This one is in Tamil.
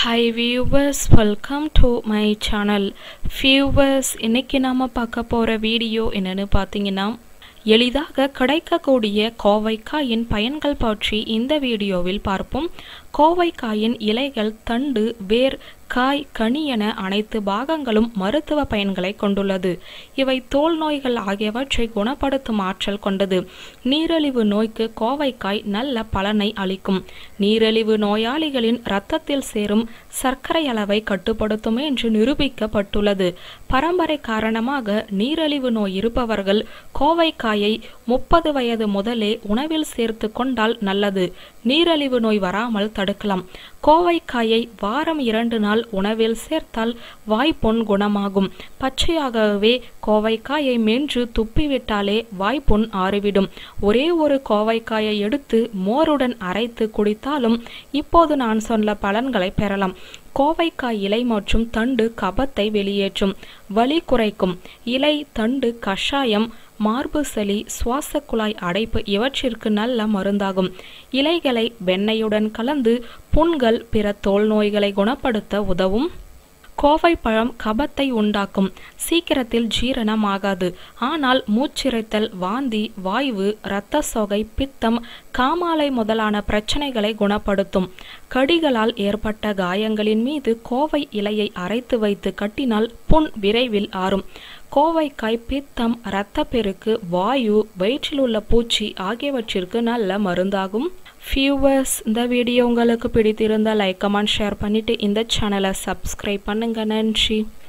hi viewers welcome to my channel viewers இன்னைக்கு நாம் பார்க்க போகிற வீடியோ என்னன்னு பார்த்தீங்கன்னா எளிதாக கிடைக்கக்கூடிய கோவைக்காயின் பயன்கள் பற்றி இந்த வீடியோவில் பார்ப்போம் கோவைக்காயின் இலைகள் தண்டு வேர் காய் கனி என அனைத்து பாகங்களும் மருத்துவ பயன்களை கொண்டுள்ளது இவை தோல் நோய்கள் ஆகியவற்றை குணப்படுத்தும் ஆற்றல் கொண்டது நீரிழிவு நோய்க்கு கோவைக்காய் நல்ல பலனை அளிக்கும் நீரிழிவு நோயாளிகளின் இரத்தத்தில் சேரும் சர்க்கரை அளவை கட்டுப்படுத்தும் என்று நிரூபிக்கப்பட்டுள்ளது பரம்பரை காரணமாக நீரிழிவு நோய் இருப்பவர்கள் கோவைக்காயை முப்பது வயது முதலே உணவில் சேர்த்து கொண்டால் நல்லது நீரிழிவு நோய் வராமல் தடுக்கலாம் கோவைக்காயை வாரம் இரண்டு நாள் உணவில் சேர்த்தால் வாய்ப்புண் குணமாகும் பச்சையாகவே கோவைக்காயை மென்று துப்பிவிட்டாலே வாய்ப்புண் ஆறிவிடும் ஒரே ஒரு கோவைக்காயை எடுத்து மோருடன் அரைத்து குடித்தாலும் இப்போது நான் சொன்ன பலன்களை பெறலாம் கோவைக்காய் இலை மற்றும் தண்டு கபத்தை வெளியேற்றும் வலி குறைக்கும் இலை தண்டு கஷாயம் மார்பு சளி சுவாச குழாய் அடைப்பு இவற்றிற்கு நல்ல மருந்தாகும் இலைகளை வெண்ணெயுடன் கலந்து புண்கள் பிற தோல் நோய்களை குணப்படுத்த உதவும் கோவை பழம் கபத்தை உண்டாக்கும் சீக்கிரத்தில் ஜீரணமாகாது ஆனால் மூச்சிறைத்தல் வாந்தி வாய்வு இரத்த சோகை பித்தம் காமாலை முதலான பிரச்சனைகளை குணப்படுத்தும் கடிகளால் ஏற்பட்ட காயங்களின் மீது கோவை இலையை அரைத்து வைத்து கட்டினால் புண் விரைவில் ஆறும் கோவைக்காய் பித்தம் இரத்தப்பெருக்கு வாயு வயிற்றில் உள்ள பூச்சி ஆகியவற்றிற்கு நல்ல மருந்தாகும் வியூவர்ஸ் இந்த வீடியோ உங்களுக்கு பிடித்திருந்தால் லைக் கமெண்ட் ஷேர் பண்ணிவிட்டு இந்த சேனலை சப்ஸ்கிரைப் பண்ணுங்கள் நன்றி